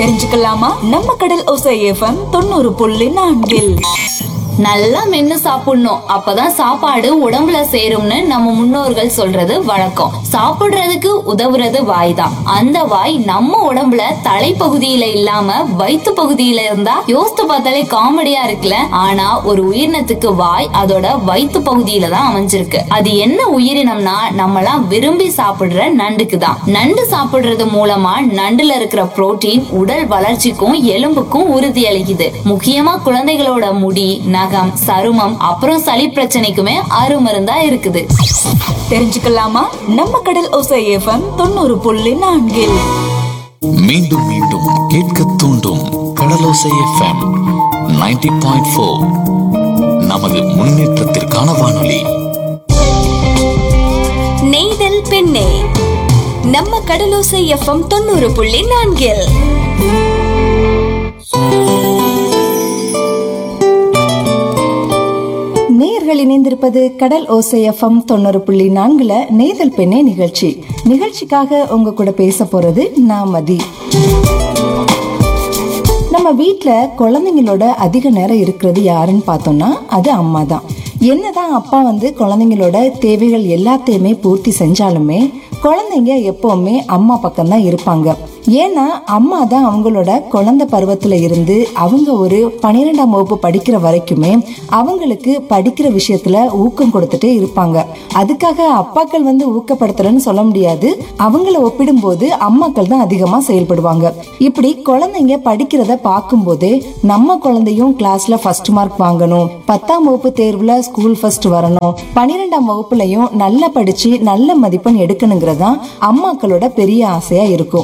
தெரிஞ்சுக்கலாமா நம்ம கடல் ஒசை எஃப்எம் தொண்ணூறு புள்ளி நான்கில் நல்லா மென்னு சாப்பிடணும் அப்பதான் சாப்பாடு உடம்புல சேரும்னு நம்ம முன்னோர்கள் சொல்றது வழக்கம் சாப்பிடுறதுக்கு உதவுறது வாய் தான் அந்த வாய் நம்ம உடம்புல தலைப்பகுதியில இல்லாம வயிற்று பகுதியில இருந்தா யோசித்து பார்த்தாலே காமெடியா இருக்குல்ல ஆனா ஒரு உயிரினத்துக்கு வாய் அதோட வயிற்று பகுதியில தான் அமைஞ்சிருக்கு அது என்ன உயிரினம்னா நம்மலாம் விரும்பி சாப்பிடுற நண்டுக்கு தான் நண்டு சாப்பிடுறது மூலமா நண்டுல இருக்கிற புரோட்டீன் உடல் வளர்ச்சிக்கும் எலும்புக்கும் உறுதி அளிக்குது முக்கியமா குழந்தைகளோட முடி நகம் சருமம் அப்புறம் சளி பிரச்சனைக்குமே அருமருந்தா இருக்குது தெரிஞ்சுக்கலாமா நம்ம கடல் ஒசை எஃப்எம் தொண்ணூறு புள்ளி நான்கில் மீண்டும் மீண்டும் கேட்க தூண்டும் கடலோசை எஃப்எம் 90.4 பாயிண்ட் ஃபோர் நமது முன்னேற்றத்திற்கான வானொலி நெய்தல் பெண்ணே நம்ம கடலோசை எஃப்எம் தொண்ணூறு புள்ளி நான்கில் நேயர்கள் இணைந்திருப்பது கடல் ஓசை எஃப்எம் தொண்ணூறு புள்ளி நான்குல நெய்தல் பெண்ணே நிகழ்ச்சி நிகழ்ச்சிக்காக உங்க கூட பேச போறது நான் மதி நம்ம வீட்ல குழந்தைங்களோட அதிக நேரம் இருக்கிறது யாருன்னு பார்த்தோம்னா அது அம்மா தான் என்னதான் அப்பா வந்து குழந்தைங்களோட தேவைகள் எல்லாத்தையுமே பூர்த்தி செஞ்சாலுமே குழந்தைங்க எப்பவுமே அம்மா பக்கம் தான் இருப்பாங்க ஏன்னா அம்மா தான் அவங்களோட குழந்தை பருவத்துல இருந்து அவங்க ஒரு பன்னிரெண்டாம் வகுப்பு படிக்கிற வரைக்குமே அவங்களுக்கு படிக்கிற விஷயத்துல ஊக்கம் கொடுத்துட்டே இருப்பாங்க அதுக்காக அப்பாக்கள் வந்து ஊக்கப்படுத்தலன்னு சொல்ல முடியாது அவங்கள ஒப்பிடும்போது அம்மாக்கள் தான் அதிகமா செயல்படுவாங்க இப்படி குழந்தைங்க படிக்கிறத பார்க்கும்போதே நம்ம குழந்தையும் கிளாஸ்ல ஃபர்ஸ்ட் மார்க் வாங்கணும் பத்தாம் வகுப்பு தேர்வுல ஸ்கூல் ஃபர்ஸ்ட் வரணும் பன்னிரெண்டாம் வகுப்புலயும் நல்லா படிச்சு நல்ல மதிப்பெண் எடுக்கணுங்கிறதா அம்மாக்களோட பெரிய ஆசையா இருக்கும்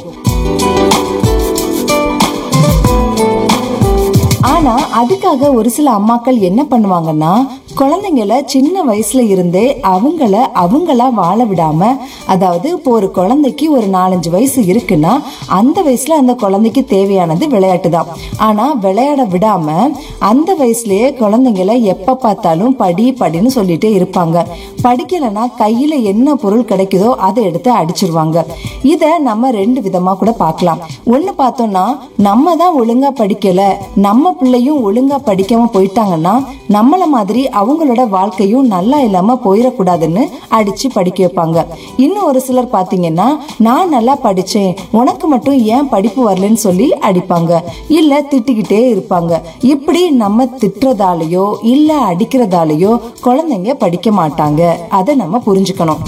ஆனா அதுக்காக ஒரு சில அம்மாக்கள் என்ன பண்ணுவாங்கன்னா குழந்தைங்கள சின்ன வயசுல இருந்தே அவங்கள அவங்களா வாழ விடாம அதாவது இப்போ ஒரு குழந்தைக்கு ஒரு நாலஞ்சு வயசு இருக்குன்னா அந்த வயசுல அந்த குழந்தைக்கு தேவையானது விளையாட்டு தான் ஆனா விளையாட விடாம அந்த வயசுலயே குழந்தைங்கள எப்ப பார்த்தாலும் படி படின்னு சொல்லிட்டே இருப்பாங்க படிக்கலைன்னா கையில என்ன பொருள் கிடைக்குதோ அதை எடுத்து அடிச்சிருவாங்க இத நம்ம ரெண்டு விதமா கூட பார்க்கலாம் ஒண்ணு பார்த்தோம்னா நம்ம தான் ஒழுங்கா படிக்கல நம்ம பிள்ளையும் ஒழுங்கா படிக்காம போயிட்டாங்கன்னா நம்மள மாதிரி அவங்களோட வாழ்க்கையும் நல்லா இல்லாம போயிடக்கூடாதுன்னு அடிச்சு படிக்க வைப்பாங்க இன்னும் ஒரு சிலர் பாத்தீங்கன்னா நான் நல்லா படிச்சேன் உனக்கு மட்டும் ஏன் படிப்பு வரலன்னு சொல்லி அடிப்பாங்க இல்ல திட்டிக்கிட்டே இருப்பாங்க இப்படி நம்ம திட்டுறதாலேயோ இல்ல அடிக்கிறதாலேயோ குழந்தைங்க படிக்க மாட்டாங்க அதை நம்ம புரிஞ்சுக்கணும்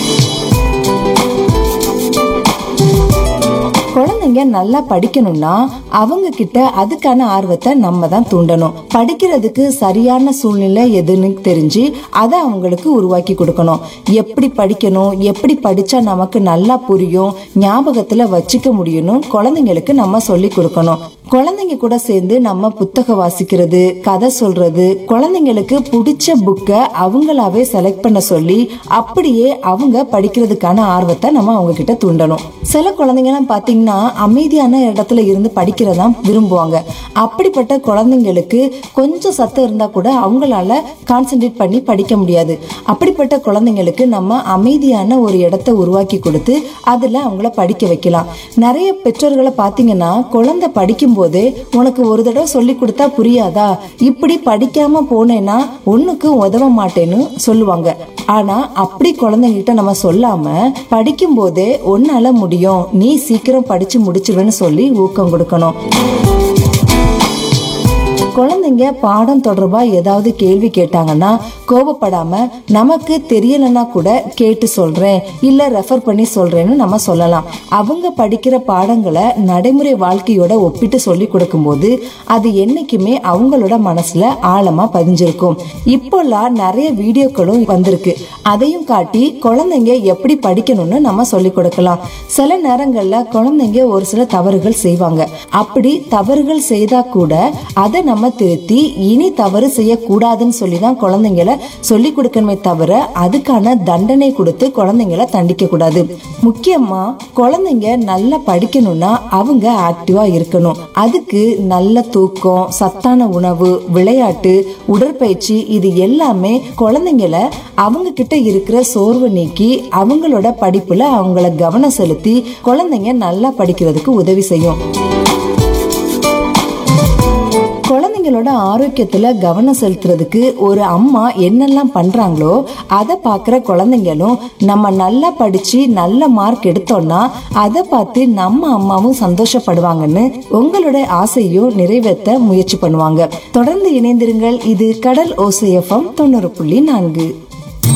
குழந்தைங்க நல்லா படிக்கணும்னா அவங்க கிட்ட அதுக்கான ஆர்வத்தை நம்ம தான் தூண்டணும் படிக்கிறதுக்கு சரியான சூழ்நிலை எதுன்னு தெரிஞ்சு அதை அவங்களுக்கு உருவாக்கி கொடுக்கணும் எப்படி படிக்கணும் எப்படி படிச்சா நமக்கு நல்லா புரியும் ஞாபகத்துல வச்சுக்க முடியும்னு குழந்தைங்களுக்கு நம்ம சொல்லி கொடுக்கணும் குழந்தைங்க கூட சேர்ந்து நம்ம புத்தகம் வாசிக்கிறது கதை சொல்றது குழந்தைங்களுக்கு பிடிச்ச புக்கை அவங்களாவே செலக்ட் பண்ண சொல்லி அப்படியே அவங்க படிக்கிறதுக்கான ஆர்வத்தை நம்ம அவங்க கிட்ட தூண்டணும் சில குழந்தைங்கலாம் பாத்தீங்கன்னா அமைதியான இடத்துல இருந்து படிக்கிறதா விரும்புவாங்க அப்படிப்பட்ட குழந்தைங்களுக்கு கொஞ்சம் சத்தம் இருந்தா கூட அவங்களால கான்சென்ட்ரேட் பண்ணி படிக்க முடியாது அப்படிப்பட்ட குழந்தைங்களுக்கு நம்ம அமைதியான ஒரு இடத்த உருவாக்கி கொடுத்து அதுல அவங்கள படிக்க வைக்கலாம் நிறைய பெற்றோர்களை பாத்தீங்கன்னா குழந்தை படிக்கும் போதே உனக்கு ஒரு தடவை சொல்லி கொடுத்தா புரியாதா இப்படி படிக்காம போனேன்னா ஒண்ணுக்கு உதவ மாட்டேன்னு சொல்லுவாங்க ஆனா அப்படி குழந்தைங்கிட்ட நம்ம சொல்லாம படிக்கும் போதே உன்னால முடியும் நீ சீக்கிரம் படிச்சு முடிச்சிருவேன்னு சொல்லி ஊக்கம் கொடுக்கணும் குழந்தைங்க பாடம் தொடர்பா ஏதாவது கேள்வி கேட்டாங்கன்னா கோபப்படாம நமக்கு தெரியலன்னா கூட கேட்டு சொல்றேன் இல்ல ரெஃபர் பண்ணி சொல்றேன்னு நம்ம சொல்லலாம் அவங்க படிக்கிற பாடங்களை நடைமுறை வாழ்க்கையோட ஒப்பிட்டு சொல்லி கொடுக்கும்போது அது என்னைக்குமே அவங்களோட மனசுல ஆழமா பதிஞ்சிருக்கும் இப்போல்லாம் நிறைய வீடியோக்களும் வந்திருக்கு அதையும் காட்டி குழந்தைங்க எப்படி படிக்கணும்னு நம்ம சொல்லி கொடுக்கலாம் சில நேரங்கள்ல குழந்தைங்க ஒரு சில தவறுகள் செய்வாங்க அப்படி தவறுகள் செய்தா கூட அதை நம்ம திருத்தி இனி தவறு செய்யக்கூடாதுன்னு சொல்லி தான் குழந்தைங்கள சொல்லி கொடுக்கணுமே தவிர அதுக்கான தண்டனை கொடுத்து குழந்தைங்கள தண்டிக்க கூடாது முக்கியமா குழந்தைங்க நல்லா படிக்கணும்னா அவங்க ஆக்டிவா இருக்கணும் அதுக்கு நல்ல தூக்கம் சத்தான உணவு விளையாட்டு உடற்பயிற்சி இது எல்லாமே குழந்தைங்கள அவங்க கிட்ட இருக்கிற சோர்வு நீக்கி அவங்களோட படிப்புல அவங்கள கவனம் செலுத்தி குழந்தைங்க நல்லா படிக்கிறதுக்கு உதவி செய்யும் குழந்தைங்களோட ஆரோக்கியத்துல கவனம் செலுத்துறதுக்கு ஒரு அம்மா என்னெல்லாம் பண்றாங்களோ அதை பாக்குற குழந்தைங்களும் நம்ம நல்லா படிச்சு நல்ல மார்க் எடுத்தோம்னா அதை பார்த்து நம்ம அம்மாவும் சந்தோஷப்படுவாங்கன்னு உங்களோட ஆசையும் நிறைவேற்ற முயற்சி பண்ணுவாங்க தொடர்ந்து இணைந்திருங்கள் இது கடல் ஓசையஃபம் தொண்ணூறு புள்ளி நான்கு